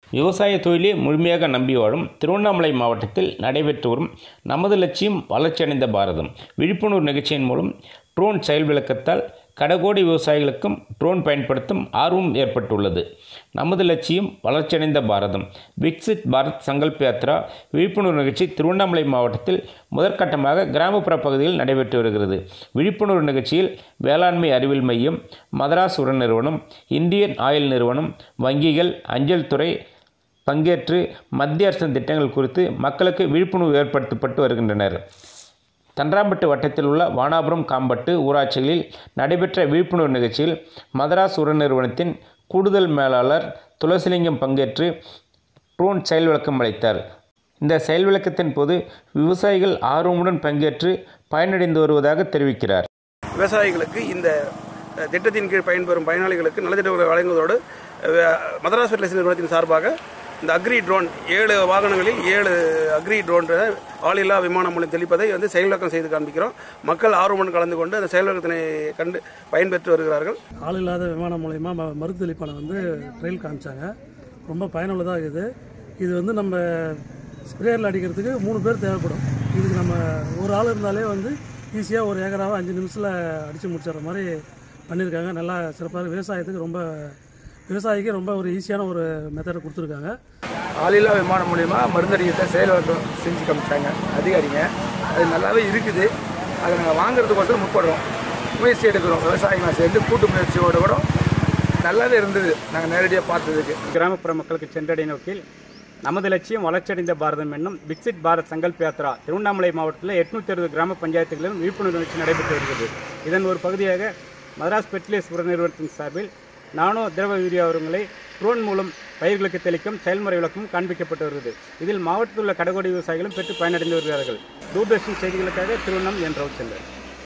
விவசாய தொழிலே முழுமையாக நம்பி வாழும் திருவண்ணாமலை மாவட்டத்தில் நடைபெற்று வரும் நமது லட்சியம் வளர்ச்சியடைந்த பாரதம் விழிப்புணர்வு நிகழ்ச்சியின் மூலம் ட்ரோன் செயல் விளக்கத்தால் கடகோடி விவசாயிகளுக்கும் ட்ரோன் பயன்படுத்தும் ஆர்வம் ஏற்பட்டுள்ளது நமது லட்சியம் வளர்ச்சியடைந்த பாரதம் விக்சித் பாரத் சங்கல்ப் யாத்ரா விழிப்புணர்வு நிகழ்ச்சி திருவண்ணாமலை மாவட்டத்தில் முதற்கட்டமாக கிராமப்புற பகுதியில் நடைபெற்று வருகிறது விழிப்புணர்வு நிகழ்ச்சியில் வேளாண்மை அறிவியல் மையம் மதராஸ் உர நிறுவனம் இந்தியன் ஆயில் நிறுவனம் வங்கிகள் அஞ்சல் துறை பங்கேற்று மத்திய அரசின் திட்டங்கள் குறித்து மக்களுக்கு விழிப்புணர்வு ஏற்படுத்தப்பட்டு வருகின்றனர் தன்றாம்பட்டு வட்டத்தில் உள்ள வானாபுரம் காம்பட்டு ஊராட்சிகளில் நடைபெற்ற விழிப்புணர்வு நிகழ்ச்சியில் மதராஸ் உர நிறுவனத்தின் கூடுதல் மேலாளர் துளசிலிங்கம் பங்கேற்று ட்ரோன் செயல் விளக்கம் அளித்தார் இந்த செயல் விளக்கத்தின் போது விவசாயிகள் ஆர்வமுடன் பங்கேற்று பயனடைந்து வருவதாக தெரிவிக்கிறார் விவசாயிகளுக்கு இந்த அஹ், திட்டத்தின் கீழ் பயன்பெறும் பயனாளிகளுக்கு நலத்திட்டங்களை வழங்குவதோடு அஹ், மதராஸ் ஃபெர்டிலைசர் நிறுவனத்தின் சார்பாக இந்த அக்ரி ட்ரோன் ஏழு வாகனங்களில் ஏழு அக்ரி ட்ரோன் ஆளில்லா விமானம் மூலம் தெளிப்பதை வந்து செயல்விளக்கம் செய்து காண்பிக்கிறோம் மக்கள் ஆர்வமுடன் கலந்து கொண்டு அந்த செயல்விளக்கத்தினை கண்டு பயன்பெற்று வருகிறார்கள் ஆள் இல்லாத விமானம் மூலயமா ம மருந்து தெளிப்பானை வந்து ட்ரையல் காமிச்சாங்க ரொம்ப பயனுள்ளதாக இருக்குது இது வந்து நம்ம ஸ்ப்ரேயரில் அடிக்கிறதுக்கு மூணு பேர் தேவைப்படும் இதுக்கு நம்ம ஒரு ஆள் இருந்தாலே வந்து ஈஸியாக ஒரு ஏக்கராவை அஞ்சு நிமிஷத்தில் அடித்து முடிச்சிடுற மாதிரி பண்ணியிருக்காங்க நல்லா சிறப்பாக விவசாயத்துக்கு ரொம்ப விவசாயிக்கு ரொம்ப ஒரு ஈஸியான ஒரு மெத்தடை கொடுத்துருக்காங்க ஆளில்லா விமானம் மூலிமா மருந்தடிக்கத்தை செயல்படுத்தம் செஞ்சு காமிச்சாங்க அதிகாரிங்க அது நல்லாவே இருக்குது அதை நாங்கள் வாங்குறதுக்கோசரம் முற்படுறோம் முயற்சி எடுக்கிறோம் விவசாயிகளை சேர்ந்து கூட்டு முயற்சியோட கூட நல்லாவே இருந்தது நாங்கள் நேரடியாக பார்த்ததுக்கு கிராமப்புற மக்களுக்கு சென்றடை நோக்கில் நமது லட்சியம் வளர்ச்சியடைந்த பாரதம் என்னும் விக்சித் பாரத் சங்கல்ப் யாத்ரா திருவண்ணாமலை மாவட்டத்தில் எட்நூத்தி அறுபது கிராம பஞ்சாயத்துகளிலும் விழிப்புணர்வு நிகழ்ச்சி நடைபெற்று வருகிறது இதன் ஒரு பகுதியாக மதராஸ் பெட்லேஸ் உர நிறுவனத்தின் சார்பில் நானோ திரவ யூரியா உரங்களை ட்ரோன் மூலம் பயிர்களுக்கு தெளிக்கும் செயல்முறை விளக்கம் காண்பிக்கப்பட்டு வருகிறது இதில் மாவட்டத்தில் உள்ள கடகோடி விவசாயிகளும் பெற்று பயனடைந்து வருகிறார்கள் தூர்தர்ஷன் செய்திகளுக்காக திருவண்ணம் என் ரவிச்சந்தர்